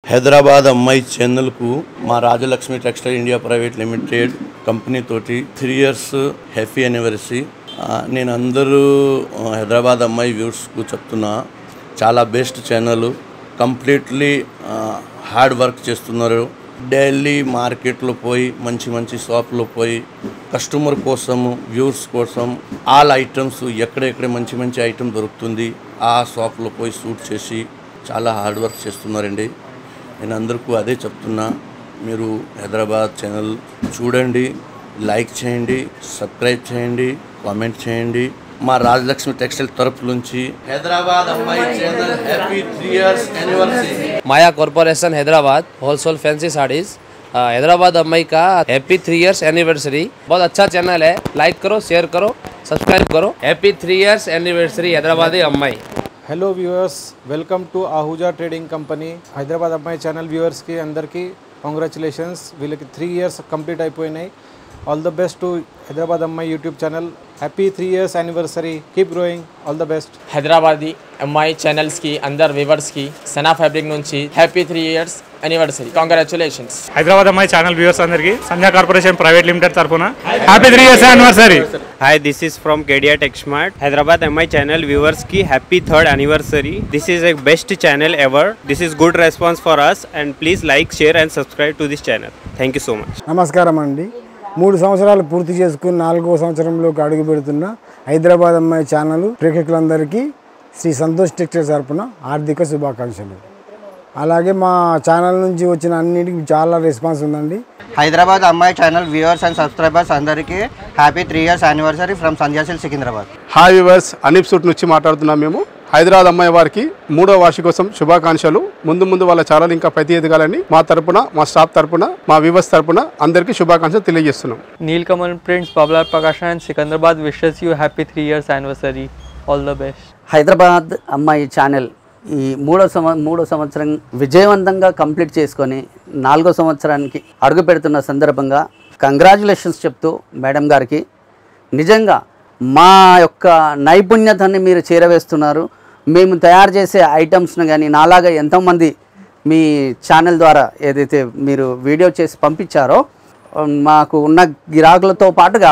హైదరాబాద్ అమ్మాయి ఛానల్కు మా Rajalakshmi textile India private limited company తోటి త్రీ ఇయర్స్ హ్యాపీ అనివర్సరీ నేను అందరూ ఆ, హైదరాబాద్ అమ్మాయి వ్యూస్కు చెప్తున్నా చాలా best channel completely hard work చేస్తున్నారు డైలీ మార్కెట్లో పోయి మంచి మంచి షాప్లో పోయి కస్టమర్ కోసము వ్యూర్స్ కోసం ఆల్ ఐటమ్స్ ఎక్కడెక్కడ మంచి మంచి ఐటమ్ దొరుకుతుంది ఆ షాప్లో పోయి షూట్ చేసి చాలా హార్డ్ వర్క్ చేస్తున్నారండి నేను అందరికీ అదే చెప్తున్నా మీరు హైదరాబాద్ ఛానల్ చూడండి లైక్ చేయండి సబ్స్క్రైబ్ చేయండి కామెంట్ చేయండి మా రాజలక్ష్మి టెక్స్టైల్ తరపు నుంచి Hyderabad Ammayi channel happy three years anniversary Maya corporation Hyderabad wholesale fancy saris uh, Hyderabad Ammayi का हैप्पी थ्री इयर्स एनिवर्सरी बहुत अच्छा चैनल है लाइक करो शेयर करो सब्सक्राइब करो happy three years anniversary Hyderabadi Ammayi hello viewers welcome to Ahuja trading company Hyderabad Ammayi channel వ్యూవర్స్కి అందరికీ కాంగ్రాచులేషన్స్ వీళ్ళకి త్రీ ఇయర్స్ కంప్లీట్ అయిపోయినాయి all the best to Hyderabad Ammayi YouTube channel happy three years anniversary keep growing all the best Hyderabadi ఎంఐ ఛానల్స్కి అందరు వ్యూవర్స్కి Sana fabric నుంచి happy three years anniversary congratulations Hyderabad Ammayi channel viewers అందరికి సంధ్యా కార్పొరేషన్ ప్రైవేట్ లిమిటెడ్ తరఫున happy three years anniversary Hi, this is from Kedia Tech Smart. Hyderabad MI channel viewers ki happy third anniversary. This is a best channel ever. This is good response for us and please like, share and subscribe to this channel. Thank you so much. నమస్కారం అండి మూడు సంవత్సరాలు పూర్తి చేసుకుని నాలుగో సంవత్సరంలోకి అడుగు పెడుతున్న హైదరాబాద్ అమ్మాయి ఛానల్ ప్రేక్షకులందరికీ శ్రీ సంతోష్ టెక్స్టైల్ తరపున ఆర్థిక శుభాకాంక్షలు అలాగే మా ఛానల్ నుంచి వచ్చిన అన్నిటికీ చాలా రెస్పాన్స్ ఉందండి Hyderabad Ammayi channel viewers and subscribers అందరికీ happy three years anniversary from సంధ్యాసిల్ సికింద్రాబాద్ హాయ్ వివర్స్ అనీప్ సూట్ నుంచి మాట్లాడుతున్నాం మేము హైదరాబాద్ అమ్మాయి వారికి మూడో వార్షికోత్సవం శుభాకాంక్షలు ముందు ముందు వాళ్ళ ఛానల్ ఇంకా ప్రతి ఎదగాలని మా తరపున మా స్టాఫ్ తరపున మా వివర్స్ తరపున అందరికీ శుభాకాంక్షలు తెలియజేస్తున్నాం Nilkamal Prints, Pablar Prakasha and Sikandrabad wishes you happy three years anniversary. All the best. Hyderabad Ammayi channel ఈ మూడో సంవ మూడో సంవత్సరం విజయవంతంగా కంప్లీట్ చేసుకొని నాలుగో సంవత్సరానికి అడుగు పెడుతున్న సందర్భంగా కంగ్రాచులేషన్స్ చెప్తూ మేడం గారికి నిజంగా మా యొక్క నైపుణ్యతని మీరు చేరవేస్తున్నారు మేము తయారు చేసే ఐటమ్స్ని కానీ నాలాగా ఎంతోమంది మీ ఛానల్ ద్వారా ఏదైతే మీరు వీడియో చేసి పంపించారో మాకు ఉన్న గిరాకులతో పాటుగా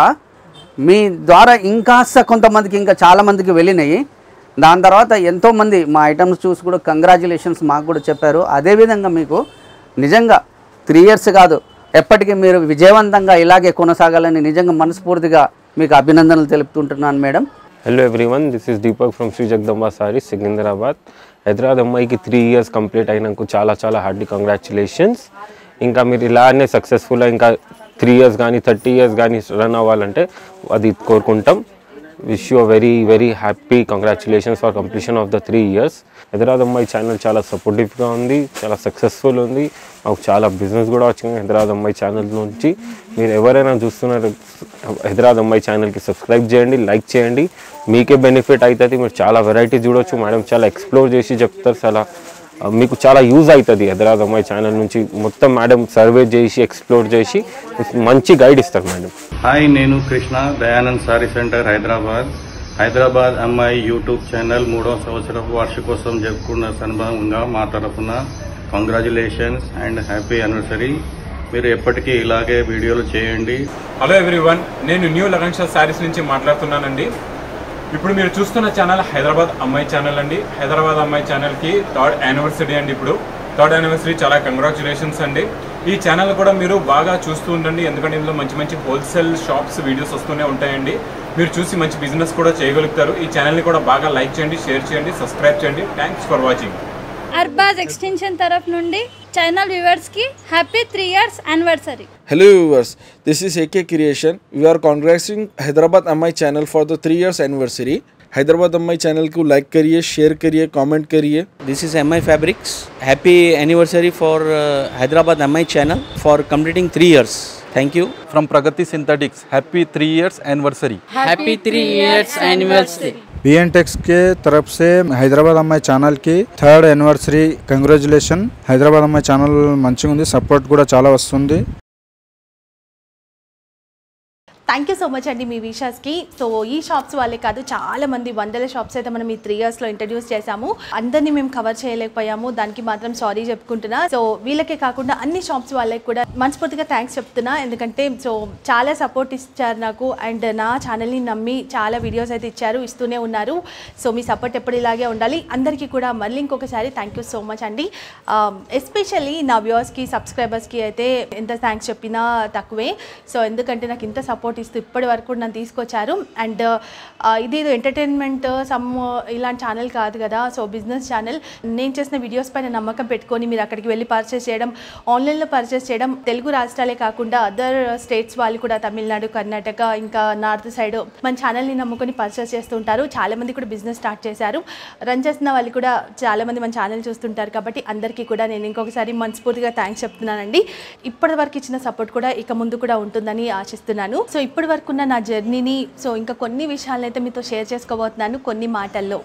మీ ద్వారా ఇంకాస్త కొంతమందికి ఇంకా చాలామందికి వెళ్ళినాయి దాని తర్వాత ఎంతోమంది మా ఐటమ్స్ చూసి కూడా కంగ్రాచులేషన్స్ మాకు కూడా చెప్పారు అదేవిధంగా మీకు నిజంగా త్రీ ఇయర్స్ కాదు ఎప్పటికీ మీరు విజయవంతంగా ఇలాగే కొనసాగాలని నిజంగా మనస్ఫూర్తిగా మీకు అభినందనలు తెలుపుతుంటున్నాను madam Hello everyone, this is Deepak from Sri Jagdamba Saris, Secunderabad. Hyderabad అమ్మాయికి త్రీ ఇయర్స్ కంప్లీట్ అయినందుకు చాలా చాలా హార్డీ కంగ్రాచులేషన్స్ ఇంకా మీరు ఇలానే సక్సెస్ఫుల్గా ఇంకా త్రీ ఇయర్స్ కానీ థర్టీ ఇయర్స్ కానీ రన్ అవ్వాలంటే అది కోరుకుంటాం wish you very very happy congratulations for completion of the three years Hyderabad Ammayi channel చాలా సపోర్టివ్గా ఉంది చాలా సక్సెస్ఫుల్ ఉంది మాకు చాలా బిజినెస్ కూడా వచ్చింది హైదరాబాద్ అమ్మాయి ఛానల్ నుంచి మీరు ఎవరైనా చూస్తున్నారు హైదరాబాద్ అమ్మాయి ఛానల్కి సబ్స్క్రైబ్ చేయండి లైక్ చేయండి మీకే బెనిఫిట్ అవుతుంది మీరు చాలా వెరైటీ చూడొచ్చు మేడం చాలా ఎక్స్ప్లోర్ చేసి చెప్తారు చాలా ఆ, మీకు చాలా యూజ్ అవుతుంది హైదరాబాద్ అమ్మాయి ఛానల్ నుంచి మొత్తం మేడం సర్వే చేసి ఎక్స్ప్లోర్ చేసి మంచి గైడ్ ఇస్తారు మేడం హాయ్ నేను Krishna Dayanand sari centre Hyderabad Hyderabad Ammayi YouTube channel మూడో సంవత్సరం వార్షికోత్సవం జరుపుకున్న సందర్భంగా మా తరఫున కంగ్రాచులేషన్స్ అండ్ హ్యాపీ యానివర్సరీ మీరు ఎప్పటికీ ఇలాగే వీడియోలు చేయండి హలో ఎవ్రీవన్ నేను న్యూ లగన్ షా శారీస్ నుంచి మాట్లాడుతున్నానండి ఇప్పుడు మీరు చూస్తున్న ఛానల్ హైదరాబాద్ అమ్మాయి ఛానల్ అండి హైదరాబాద్ అమ్మాయి ఛానల్కి థర్డ్ యానివర్సరీ అండి ఇప్పుడు థర్డ్ యానివర్సరీ చాలా కంగ్రాచులేషన్స్ అండి ఈ ఛానల్ కూడా మీరు బాగా చూస్తూ ఉండండి ఎందుకంటే ఇందులో మంచి మంచి హోల్సేల్ షాప్స్ వీడియోస్ వస్తూనే ఉంటాయండి మీరు చూసి మంచి బిజినెస్ కూడా చేయగలుగుతారు ఈ ఛానల్ని కూడా బాగా లైక్ చేయండి షేర్ చేయండి సబ్స్క్రైబ్ చేయండి thanks for watching Arbaz extension తరఫు నుండి ఛానల్ వ్యూవర్స్కి happy three years anniversary Hello viewers, this is AK Creation. We are congratulating Hyderabad MI channel for the 3 years anniversary. Hyderabad एम चैनल को लाइक करिए शेयर करिए कमेंट करिए This is MI Fabrics. Happy anniversary for uh, Hyderabad MI channel for completing three years. Thank you. From Pragati Synthetics, happy three years anniversary. Happy three years anniversary. BN Tex के तरफ से Hyderabad Ammayi channel కి third anniversary congratulation Hyderabad Ammayi channel మంచిగా ఉంది support కూడా చాలా వస్తుంది thank you so much అండి మీ విషయాస్కి సో ఈ షాప్స్ వాళ్ళే కాదు చాలా మంది వందల షాప్స్ అయితే మనం ఈ త్రీ ఇయర్స్లో ఇంట్రడ్యూస్ చేశాము అందరినీ మేము కవర్ చేయలేకపోయాము దానికి మాత్రం సారీ చెప్పుకుంటున్నా సో వీళ్ళకే కాకుండా అన్ని షాప్స్ వాళ్ళకి కూడా మనస్ఫూర్తిగా థ్యాంక్స్ చెప్తున్నా ఎందుకంటే సో చాలా సపోర్ట్ ఇచ్చారు నాకు అండ్ నా ఛానల్ని నమ్మి చాలా వీడియోస్ అయితే ఇచ్చారు ఇస్తూనే ఉన్నారు సో మీ సపోర్ట్ ఎప్పుడు ఇలాగే ఉండాలి అందరికీ కూడా మళ్ళీ ఇంకొకసారి థ్యాంక్ యూ సో మచ్ అండి ఎస్పెషల్లీ నా వ్యూవర్స్కి సబ్స్క్రైబర్స్కి అయితే ఎంత థ్యాంక్స్ చెప్పినా తక్కువే సో ఎందుకంటే నాకు ఇంత సపోర్ట్ ఇస్తూ ఇప్పటి వరకు నన్ను తీసుకొచ్చారు అండ్ ఇది ఎంటర్టైన్మెంట్ సమ్ ఇలాంటి ఛానల్ కాదు కదా సో బిజినెస్ ఛానల్ నేను చేసిన వీడియోస్ పైన నమ్మకం పెట్టుకొని మీరు అక్కడికి వెళ్ళి పర్చేస్ చేయడం ఆన్లైన్లో పర్చేస్ చేయడం తెలుగు రాష్ట్రాలే కాకుండా అదర్ స్టేట్స్ వాళ్ళు కూడా తమిళనాడు కర్ణాటక ఇంకా నార్త్ సైడ్ మన ఛానల్ని నమ్ముకొని పర్చేస్ చేస్తుంటారు చాలా మంది కూడా బిజినెస్ స్టార్ట్ చేశారు రన్ చేస్తున్న వాళ్ళు కూడా చాలా మంది మన ఛానల్ చూస్తుంటారు కాబట్టి అందరికీ కూడా నేను ఇంకొకసారి మనస్ఫూర్తిగా థ్యాంక్స్ చెప్తున్నానండి ఇప్పటి వరకు ఇచ్చిన సపోర్ట్ కూడా ఇక ముందు కూడా ఉంటుందని ఆశిస్తున్నాను సో ఇప్పటి వరకు ఉన్న నా జర్నీని సో ఇంకా కొన్ని విషయాలను అయితే మీతో షేర్ చేసుకోబోతున్నాను కొన్ని మాటల్లో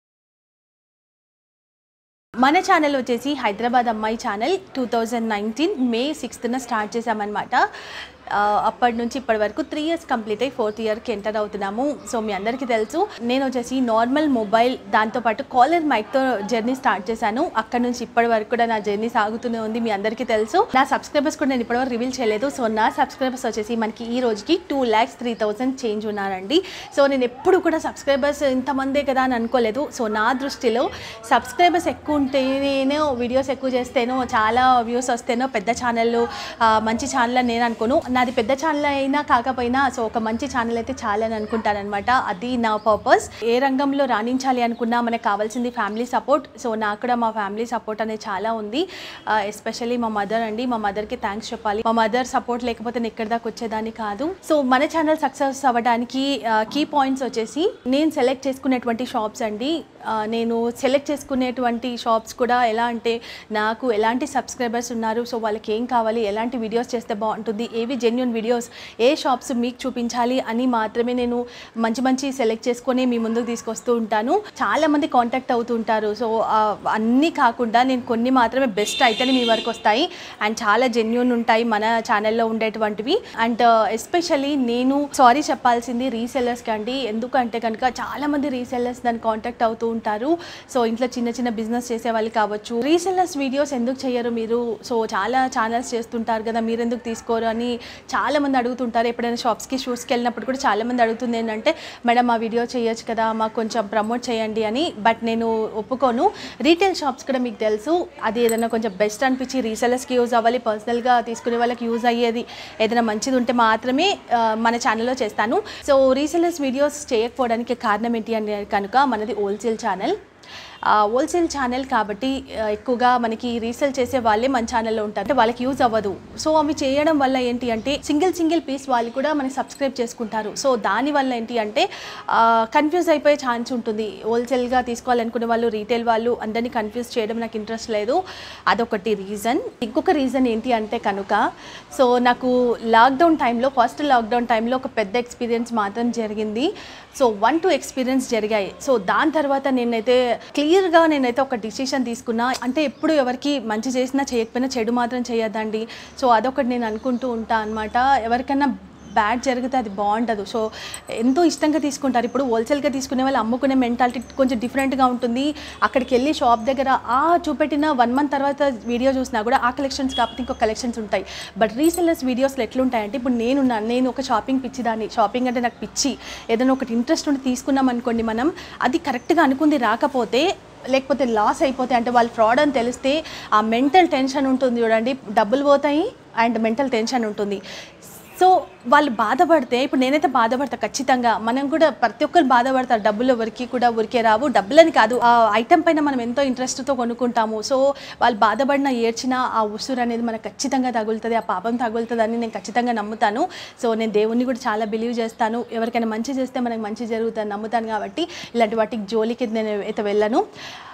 మన ఛానల్ వచ్చేసి Hyderabad Ammayi channel two thousand nineteen May సిక్స్త్న స్టార్ట్ చేశామన్నమాట ఆ, అప్పటి నుంచి ఇప్పటి వరకు త్రీ ఇయర్స్ కంప్లీట్ అయ్యి ఫోర్త్ ఇయర్కి ఎంటర్ అవుతున్నాము సో మీ అందరికీ తెలుసు నేను వచ్చేసి నార్మల్ మొబైల్ దాంతోపాటు కాలర్ మైక్తో జర్నీ స్టార్ట్ చేశాను అక్కడ నుంచి ఇప్పటి వరకు కూడా నా జర్నీ సాగుతూనే ఉంది మీ అందరికీ తెలుసు నా సబ్స్క్రైబర్స్ కూడా నేను ఇప్పటివరకు రివీల్ చేయలేదు సో నా సబ్స్క్రైబర్స్ వచ్చేసి మనకి ఈ రోజుకి two lakhs three thousand change ఉన్నారండి సో నేను ఎప్పుడు కూడా సబ్స్క్రైబర్స్ ఇంతమందే కదా అని అనుకోలేదు సో నా దృష్టిలో సబ్స్క్రైబర్స్ ఎక్కువ ఉంటేనేనో వీడియోస్ ఎక్కువ చేస్తేనో చాలా వ్యూస్ వస్తేనో పెద్ద ఛానల్ మంచి ఛానల్ అని నేను అనుకోను నాది పెద్ద ఛానల్ అయినా కాకపోయినా సో ఒక మంచి ఛానల్ అయితే చాలా అని అనుకుంటానమాట అది నా పర్పస్ ఏ రంగంలో రాణించాలి అనుకున్నా మనకు కావాల్సింది ఫ్యామిలీ సపోర్ట్ సో నాకు కూడా మా ఫ్యామిలీ సపోర్ట్ అనేది చాలా ఉంది ఎస్పెషల్లీ మా మదర్ అండి మా మదర్కి థ్యాంక్స్ చెప్పాలి మా మదర్ సపోర్ట్ లేకపోతే నేను ఎక్కడి దాకా వచ్చేదాన్ని కాదు సో మన ఛానల్ సక్సెస్ అవ్వడానికి కీ పాయింట్స్ వచ్చేసి నేను సెలెక్ట్ చేసుకునేటువంటి షాప్స్ అండి ఆ, నేను సెలెక్ట్ చేసుకునేటువంటి షాప్స్ కూడా ఎలా అంటే నాకు ఎలాంటి సబ్స్క్రైబర్స్ ఉన్నారు సో వాళ్ళకి ఏం కావాలి ఎలాంటి వీడియోస్ చేస్తే బాగుంటుంది ఏవి జెన్యున్ వీడియోస్ ఏ షాప్స్ మీకు చూపించాలి అని మాత్రమే నేను మంచి మంచి సెలెక్ట్ చేసుకొని మీ ముందుకు తీసుకొస్తూ ఉంటాను చాలా మంది కాంటాక్ట్ అవుతూ ఉంటారు సో ఆ, అన్నీ కాకుండా నేను కొన్ని మాత్రమే బెస్ట్ అయితేనే మీ వరకు వస్తాయి అండ్ చాలా జెన్యున్ ఉంటాయి మన ఛానల్లో ఉండేటువంటివి అండ్ ఎస్పెషల్లీ నేను సారీ చెప్పాల్సింది రీసెల్లర్స్కి అండి ఎందుకంటే కనుక చాలా మంది రీసెల్లర్స్ దాన్ని కాంటాక్ట్ అవుతూ ఉంటారు సో ఇంట్లో చిన్న చిన్న బిజినెస్ చేసే వాళ్ళు కావచ్చు రీసెల్లర్స్ వీడియోస్ ఎందుకు చేయరు మీరు సో చాలా ఛానల్స్ చేస్తుంటారు కదా మీరు ఎందుకు తీసుకోరు అని చాలా మంది అడుగుతుంటారు ఎప్పుడైనా షాప్స్కి షూస్కి వెళ్ళినప్పుడు కూడా చాలా మంది అడుగుతుంది ఏంటంటే మేడం ఆ వీడియో చేయొచ్చు కదా మాకు కొంచెం ప్రమోట్ చేయండి అని బట్ నేను ఒప్పుకోను రీటైల్ షాప్స్ కూడా మీకు తెలుసు అది ఏదైనా కొంచెం బెస్ట్ అనిపించి రీసెలర్స్కి యూజ్ అవ్వాలి పర్సనల్గా తీసుకునే వాళ్ళకి యూజ్ అయ్యేది ఏదైనా మంచిది ఉంటే మాత్రమే ఆ, మన ఛానల్లో చేస్తాను సో రీసెలర్స్ వీడియోస్ చేయకపోవడానికి కారణం ఏంటి అని కనుక మనది హోల్సేల్ ఛానల్ హోల్సేల్ ఛానల్ కాబట్టి ఆ, ఎక్కువగా మనకి రీసేల్ చేసే వాళ్ళే మన ఛానల్లో ఉంటారు అంటే వాళ్ళకి యూజ్ అవ్వదు సో అవి చేయడం వల్ల ఏంటి అంటే సింగిల్ సింగిల్ పీస్ వాళ్ళు కూడా మనకి సబ్స్క్రైబ్ చేసుకుంటారు సో దానివల్ల ఏంటి అంటే కన్ఫ్యూజ్ అయిపోయే ఛాన్స్ ఉంటుంది హోల్సేల్గా తీసుకోవాలనుకునే వాళ్ళు రీటైల్ వాళ్ళు అందరినీ కన్ఫ్యూజ్ చేయడం నాకు ఇంట్రెస్ట్ లేదు అదొకటి రీజన్ ఇంకొక రీజన్ ఏంటి అంటే కనుక సో నాకు లాక్డౌన్ టైంలో ఫస్ట్ లాక్డౌన్ టైంలో ఒక పెద్ద ఎక్స్పీరియన్స్ మాత్రం జరిగింది సో వన్ టూ ఎక్స్పీరియన్స్ జరిగాయి సో దాని తర్వాత నేనైతే క్లియర్గా నేనైతే ఒక డిసిషన్ తీసుకున్నా అంటే ఎప్పుడు ఎవరికి మంచి చేసినా చేయకపోయినా చెడు మాత్రం చేయొద్దండి సో అదొకటి నేను అనుకుంటూ ఉంటా అనమాట ఎవరికైనా బ్యాడ్ జరిగితే అది బాగుండదు సో ఎంతో ఇష్టంగా తీసుకుంటారు ఇప్పుడు హోల్సేల్గా తీసుకునే వాళ్ళు అమ్ముకునే మెంటాలిటీ కొంచెం డిఫరెంట్గా ఉంటుంది అక్కడికి వెళ్ళి షాప్ దగ్గర ఆ చూపెట్టిన వన్ మంత్ తర్వాత వీడియో చూసినా కూడా ఆ కలెక్షన్స్ కాకపోతే ఇంకో కలెక్షన్స్ ఉంటాయి బట్ రీసెల్లర్స్ వీడియోస్లో ఎట్లుంటాయంటే ఇప్పుడు నేనున్నాను నేను ఒక షాపింగ్ పిచ్చిదాన్ని షాపింగ్ అంటే నాకు పిచ్చి ఏదైనా ఒకటి ఇంట్రెస్ట్ ఉండి తీసుకున్నాం అనుకోండి మనం అది కరెక్ట్గా అనుకుంది రాకపోతే లేకపోతే లాస్ అయిపోతే అంటే వాళ్ళు ఫ్రాడ్ అని తెలిస్తే ఆ మెంటల్ టెన్షన్ ఉంటుంది చూడండి డబ్బులు పోతాయి అండ్ మెంటల్ టెన్షన్ ఉంటుంది సో వాళ్ళు బాధపడితే ఇప్పుడు నేనైతే బాధపడతా ఖచ్చితంగా మనం కూడా ప్రతి ఒక్కరు బాధపడతారు డబ్బులు ఎవరికి కూడా ఊరికే రావు డబ్బులని కాదు ఆ ఐటెం పైన మనం ఎంతో ఇంట్రెస్ట్తో కొనుక్కుంటాము సో వాళ్ళు బాధపడిన ఏడ్చిన ఆ ఉసురు అనేది మనకు ఖచ్చితంగా తగులుతుంది ఆ పాపం తగులుతుంది అని నేను ఖచ్చితంగా నమ్ముతాను సో నేను దేవుణ్ణి కూడా చాలా బిలీవ్ చేస్తాను ఎవరికైనా మంచి చేస్తే మనకు మంచి జరుగుతుంది నమ్ముతాను కాబట్టి ఇలాంటి వాటికి జోలికి నేను అయితే వెళ్ళను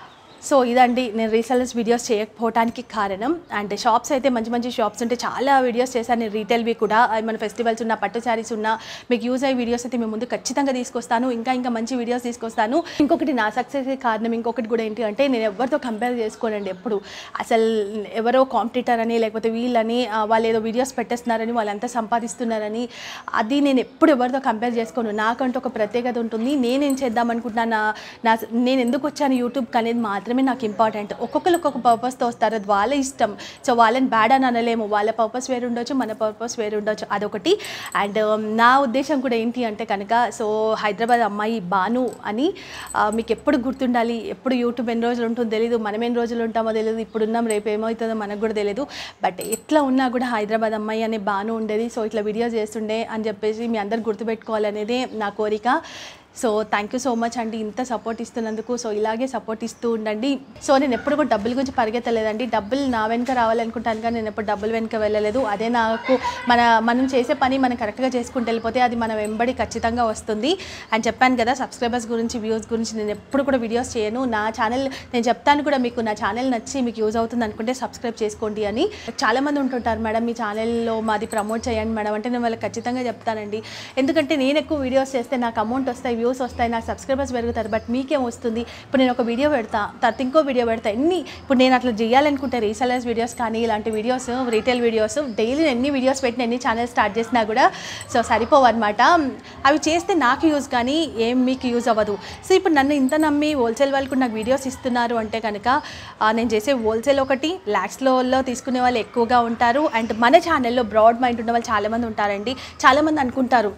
సో ఇదండి నేను రీసెలర్స్ వీడియోస్ చేయకపోవడానికి కారణం అండ్ షాప్స్ అయితే మంచి మంచి షాప్స్ ఉంటే చాలా వీడియోస్ చేశాను నేను రీటైల్వి కూడా అవి మన ఫెస్టివల్స్ ఉన్న పట్టు శారీస్ ఉన్న మీకు యూజ్ అయ్యే వీడియోస్ అయితే మేము ముందు ఖచ్చితంగా తీసుకొస్తాను ఇంకా ఇంకా మంచి వీడియోస్ తీసుకొస్తాను ఇంకొకటి నా సక్సెస్ కారణం ఇంకొకటి కూడా ఏంటి అంటే నేను ఎవరితో కంపేర్ చేసుకోనండి ఎప్పుడు అసలు ఎవరో కాంపిటీటర్ అని లేకపోతే వీళ్ళని ఆ, వాళ్ళు ఏదో వీడియోస్ పెట్టేస్తున్నారని వాళ్ళంతా సంపాదిస్తున్నారని అది నేను ఎప్పుడు ఎవరితో కంపేర్ చేసుకోను నాకంటూ ఒక ప్రత్యేకత ఉంటుంది నేనేం చేద్దాం అనుకుంటున్నా నా నా నేను ఎందుకు వచ్చాను యూట్యూబ్కి అనేది మాత్రమే నాకు ఇంపార్టెంట్ ఒక్కొక్కరు ఒక్కొక్క పర్పస్తో వస్తారు అది వాళ్ళ ఇష్టం సో వాళ్ళని బ్యాడ్ అని అనలేము వాళ్ళ పర్పస్ వేరు ఉండొచ్చు మన పర్పస్ వేరు ఉండొచ్చు అదొకటి అండ్ నా ఉద్దేశం కూడా ఏంటి అంటే కనుక సో హైదరాబాద్ అమ్మాయి బాను అని ఆ, మీకు ఎప్పుడు గుర్తుండాలి ఎప్పుడు యూట్యూబ్ ఎన్ని రోజులు ఉంటుందో తెలియదు మనం ఎన్ని రోజులు ఉంటామో తెలియదు ఇప్పుడున్నాం రేపు ఏమవుతుందో మనకు కూడా తెలియదు బట్ ఎట్లా ఉన్నా కూడా హైదరాబాద్ అమ్మాయి అనే బాను ఉండేది సో ఇట్లా వీడియోస్ చేస్తుండే అని చెప్పేసి మీ అందరు గుర్తుపెట్టుకోవాలనేదే నా కోరిక so thank you so much అండి ఇంత సపోర్ట్ ఇస్తున్నందుకు సో ఇలాగే సపోర్ట్ ఇస్తూ ఉండండి సో నేను ఎప్పుడు కూడా డబ్బుల గురించి పరిగెత్తలేదండి డబ్బులు నా వెనుక రావాలనుకుంటాను కానీ నేను ఎప్పుడు డబ్బుల వెనుక వెళ్ళలేదు అదే నాకు మన మనం చేసే పని మనం కరెక్ట్గా చేసుకుంటూ వెళ్ళిపోతే అది మన వెంబడి ఖచ్చితంగా వస్తుంది అని చెప్పాను కదా సబ్స్క్రైబర్స్ గురించి వ్యూస్ గురించి నేను ఎప్పుడు కూడా వీడియోస్ చేయను నా ఛానల్ నేను చెప్తాను కూడా మీకు నా ఛానల్ నచ్చి మీకు యూజ్ అవుతుంది అనుకుంటే సబ్స్క్రైబ్ చేసుకోండి అని చాలామంది ఉంటుంటారు మేడం మీ ఛానల్లో మాది ప్రమోట్ చేయండి మేడం అంటే నేను వాళ్ళకి ఖచ్చితంగా చెప్తానండి ఎందుకంటే నేను ఎక్కువ వీడియోస్ చేస్తే నాకు అమౌంట్ వస్తాయి వ్యూస్ వస్తాయి నాకు సబ్స్క్రైబర్స్ పెరుగుతారు బట్ మీకేం వస్తుంది ఇప్పుడు నేను ఒక వీడియో పెడతా తర్వాత ఇంకో వీడియో పెడతా ఎన్ని ఇప్పుడు నేను అట్లా చేయాలనుకుంటే రీసెలర్స్ వీడియోస్ కానీ ఇలాంటి వీడియోస్ రీటైల్ వీడియోస్ డైలీ ఎన్ని వీడియోస్ పెట్టిన ఎన్ని ఛానల్స్ స్టార్ట్ చేసినా కూడా సో సరిపోవు అనమాట అవి చేస్తే నాకు యూజ్ కానీ ఏం మీకు యూజ్ అవ్వదు సో ఇప్పుడు నన్ను ఇంత నమ్మి హోల్సేల్ వాళ్ళకు నాకు వీడియోస్ ఇస్తున్నారు అంటే కనుక ఆ, నేను చేసే హోల్సేల్ ఒకటి ల్యాక్స్లో తీసుకునే వాళ్ళు ఎక్కువగా ఉంటారు అండ్ మన ఛానల్లో బ్రాడ్ మైండ్ ఉన్న వాళ్ళు చాలామంది ఉంటారండి చాలామంది అనుకుంటారు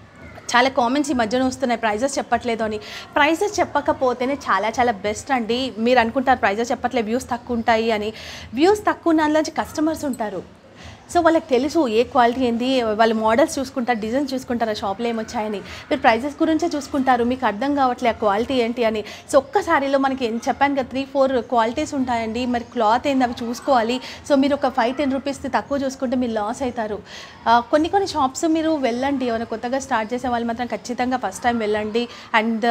చాలా కామెంట్స్ ఈ మధ్యన వస్తున్నాయి ప్రైజెస్ చెప్పట్లేదు అని ప్రైజెస్ చెప్పకపోతేనే చాలా చాలా బెస్ట్ అండి మీరు అనుకుంటారు ప్రైజెస్ చెప్పట్లేదు వ్యూస్ తక్కువ ఉంటాయి అని వ్యూస్ తక్కువ ఉన్న దానిలోంచి కస్టమర్స్ ఉంటారు సో వాళ్ళకి తెలుసు ఏ క్వాలిటీ ఏంది వాళ్ళు మోడల్స్ చూసుకుంటారు డిజైన్స్ చూసుకుంటారు ఆ షాప్లో ఏమొచ్చాయని మీరు ప్రైజెస్ గురించే చూసుకుంటారు మీకు అర్థం కావట్లే ఆ క్వాలిటీ ఏంటి అని సో ఒక్కసారిలో మనకి ఏం చెప్పాను కదా త్రీ ఫోర్ క్వాలిటీస్ ఉంటాయండి మరి క్లాత్ ఏంది అవి చూసుకోవాలి సో మీరు ఒక ఫైవ్ టెన్ రూపీస్ తక్కువ చూసుకుంటే మీరు లాస్ అవుతారు ఆ, కొన్ని కొన్ని షాప్స్ మీరు వెళ్ళండి ఏమైనా కొత్తగా స్టార్ట్ చేసే వాళ్ళు మాత్రం ఖచ్చితంగా ఫస్ట్ టైం వెళ్ళండి అండ్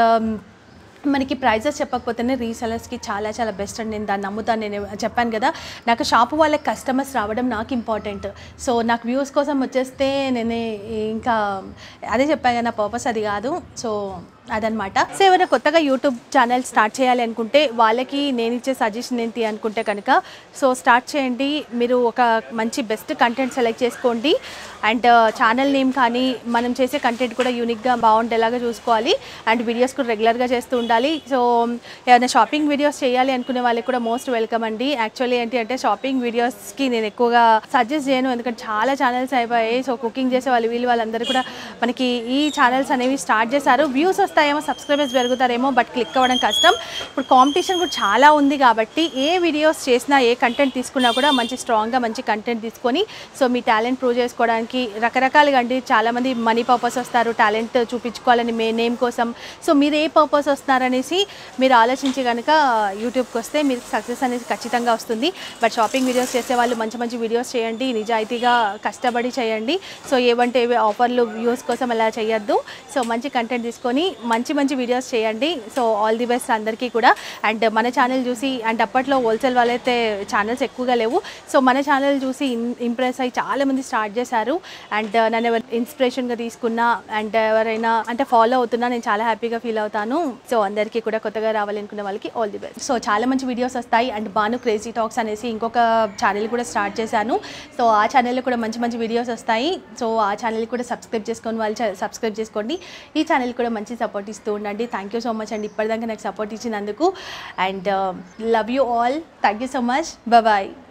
మనకి ప్రైజెస్ చెప్పకపోతేనే రీసెలర్స్కి చాలా చాలా బెస్ట్ అండి నేను దాన్ని నమ్ముతాను నేను చెప్పాను కదా నాకు షాపు వాళ్ళకి కస్టమర్స్ రావడం నాకు ఇంపార్టెంట్ సో నాకు వ్యూస్ కోసం వచ్చేస్తే నేను ఇంకా అదే చెప్పాను కదా నా పర్పస్ అది కాదు సో అదనమాట సో ఎవరైనా కొత్తగా యూట్యూబ్ ఛానల్ స్టార్ట్ చేయాలి అనుకుంటే వాళ్ళకి నేను ఇచ్చే సజెషన్ ఏంటి అనుకుంటే కనుక సో స్టార్ట్ చేయండి మీరు ఒక మంచి బెస్ట్ కంటెంట్ సెలెక్ట్ చేసుకోండి అండ్ ఛానల్ నేమ్ కానీ మనం చేసే కంటెంట్ కూడా యూనిక్గా బాగుండేలాగా చూసుకోవాలి అండ్ వీడియోస్ కూడా రెగ్యులర్గా చేస్తూ ఉండాలి సో ఏమైనా షాపింగ్ వీడియోస్ చేయాలి అనుకునే వాళ్ళకి కూడా మోస్ట్ వెల్కమ్ అండి యాక్చువల్లీ ఏంటి అంటే షాపింగ్ వీడియోస్కి నేను ఎక్కువగా సజెస్ట్ చేయను ఎందుకంటే చాలా ఛానల్స్ అయిపోయాయి సో కుకింగ్ చేసే వాళ్ళు వీళ్ళు వాళ్ళందరూ కూడా మనకి ఈ ఛానల్స్ అనేవి స్టార్ట్ చేశారు వ్యూస్ వస్తాయేమో సబ్స్క్రైబర్స్ పెరుగుతారేమో బట్ క్లిక్ అవ్వడం కష్టం ఇప్పుడు కాంపిటీషన్ కూడా చాలా ఉంది కాబట్టి ఏ వీడియోస్ చేసినా ఏ కంటెంట్ తీసుకున్నా కూడా మంచి స్ట్రాంగ్గా మంచి కంటెంట్ తీసుకొని సో మీ టాలెంట్ ప్రూవ్ చేసుకోవడానికి రకరకాలుగా అండి చాలామంది మనీ పర్పస్ వస్తారు టాలెంట్ చూపించుకోవాలని మే నేమ్ కోసం సో మీరు ఏ పర్పస్ వస్తున్నారనేసి మీరు ఆలోచించి కనుక యూట్యూబ్కి వస్తే మీరు సక్సెస్ అనేది ఖచ్చితంగా వస్తుంది బట్ షాపింగ్ వీడియోస్ చేసే వాళ్ళు మంచి మంచి వీడియోస్ చేయండి నిజాయితీగా కష్టపడి చేయండి సో ఏవంటే ఏవి ఆఫర్లు వ్యూస్ కోసం అలా చేయొద్దు సో మంచి కంటెంట్ తీసుకొని మంచి మంచి వీడియోస్ చేయండి సో ఆల్ ది బెస్ట్ అందరికీ కూడా అండ్ మన ఛానల్ చూసి అండ్ అప్పట్లో హోల్సేల్ వాళ్ళైతే ఛానల్స్ ఎక్కువగా లేవు సో మన ఛానల్ చూసి ఇంప్రెస్ అయ్యి చాలా మంది స్టార్ట్ చేశారు అండ్ నన్ను ఎవరు ఇన్స్పిరేషన్గా తీసుకున్నా అండ్ ఎవరైనా అంటే ఫాలో అవుతున్నా నేను చాలా హ్యాపీగా ఫీల్ అవుతాను సో అందరికీ కూడా కొత్తగా రావాలనుకునే వాళ్ళకి ఆల్ ది బెస్ట్ సో చాలా మంచి వీడియోస్ వస్తాయి అండ్ బాను క్రేజీ టాక్స్ అనేసి ఇంకొక ఛానల్ కూడా స్టార్ట్ చేశాను సో ఆ ఛానల్లో కూడా మంచి మంచి వీడియోస్ వస్తాయి సో ఆ ఛానల్ కూడా సబ్స్క్రైబ్ చేసుకొని వాళ్ళు సబ్స్క్రైబ్ చేసుకోండి ఈ ఛానల్ కూడా మంచి సపోర్ట్ ఇస్తూ ఉండండి థ్యాంక్ యూ సో మచ్ అండి ఇప్పటిదాకా నాకు సపోర్ట్ ఇచ్చినందుకు and love you all thank you so much bye